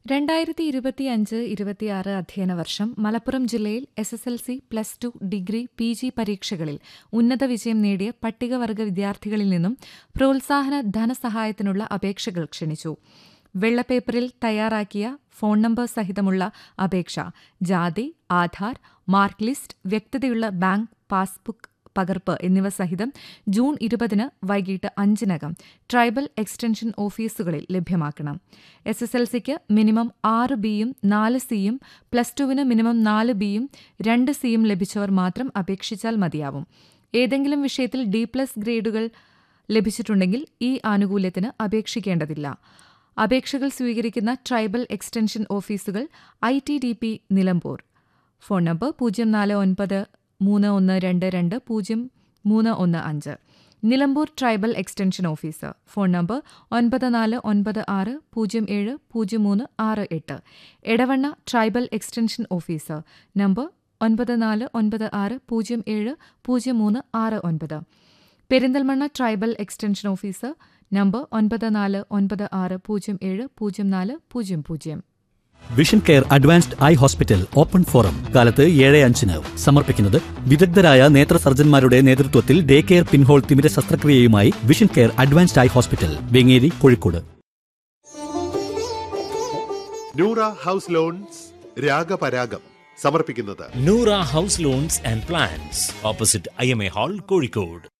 രണ്ടായിരത്തി ഇരുപത്തിയഞ്ച് ഇരുപത്തിയാറ് അധ്യയന വർഷം മലപ്പുറം ജില്ലയിൽ S S L C plus two degree P G പരീക്ഷകളിൽ ഉന്നത വിജയം നേടിയ പട്ടികവർഗ വിദ്യാർത്ഥികളിൽ നിന്നും പ്രോത്സാഹന ധനസഹായത്തിനുള്ള അപേക്ഷകൾ ക്ഷണിച്ചു വെള്ളപ്പേപ്പറിൽ തയ്യാറാക്കിയ ഫോൺ നമ്പർ സഹിതമുള്ള അപേക്ഷ ജാതി ആധാർ മാർക്ക് ലിസ്റ്റ് വ്യക്തതയുള്ള ബാങ്ക് പാസ്ബുക്ക് പകർപ്പ് എന്നിവ സഹിതം ജൂൺ ഇരുപതിന് വൈകിട്ട് അഞ്ചിനകം ട്രൈബൽ എക്സ്റ്റൻഷൻ ഓഫീസുകളിൽ ലഭ്യമാക്കണം എസ് എസ് എൽ സിക്ക് മിനിമം ആറ് ബിയും നാല് സിയും പ്ലസ് ടുവിന് മിനിമം നാല് ബിയും രണ്ട് സിയും ലഭിച്ചവർ മാത്രം അപേക്ഷിച്ചാൽ മതിയാവും ഏതെങ്കിലും വിഷയത്തിൽ ഡി പ്ലസ് ഗ്രേഡുകൾ ലഭിച്ചിട്ടുണ്ടെങ്കിൽ ഈ ആനുകൂല്യത്തിന് അപേക്ഷിക്കേണ്ടതില്ല അപേക്ഷകൾ സ്വീകരിക്കുന്ന ട്രൈബൽ എക്സ്റ്റൻഷൻ ഓഫീസുകൾ I T D P Nilambur phone number പൂജ്യം നാല് ഒൻപത് മൂന്ന് ഒന്ന് രണ്ട് രണ്ട് പൂജ്യം മൂന്ന് ഒന്ന് അഞ്ച് Nilambur tribal extension officer phone number ഒൻപത് നാല് ഒൻപത് ആറ് പൂജ്യം ഏഴ് പൂജ്യം മൂന്ന് ആറ് എട്ട് Edavanna tribal extension officer number ഒൻപത് നാല് ഒൻപത് ആറ് പൂജ്യം ഏഴ് പൂജ്യം മൂന്ന് ആറ് ഒൻപത് Perinthalmanna tribal extension officer number ഒൻപത് നാല് ഒൻപത് ആറ് പൂജ്യം ഏഴ് പൂജ്യം നാല് പൂജ്യം പൂജ്യം vision care advanced eye hospital open forum കാലത്ത് ഏഴ് അഞ്ചിന് സമർപ്പിക്കുന്നത് വിദഗ്ധരായ നേത്ര സർജന്മാരുടെ നേതൃത്വത്തിൽ ഡേ കെയർ പിൻഹോൾ തിമിര ശസ്ത്രക്രിയയുമായി vision care advanced eye hospital Vengeri Kozhikode Noora house loans Ragaparagam സമർപ്പിക്കുന്നത് Noora house loans and plans opposite I M A hall Kozhikode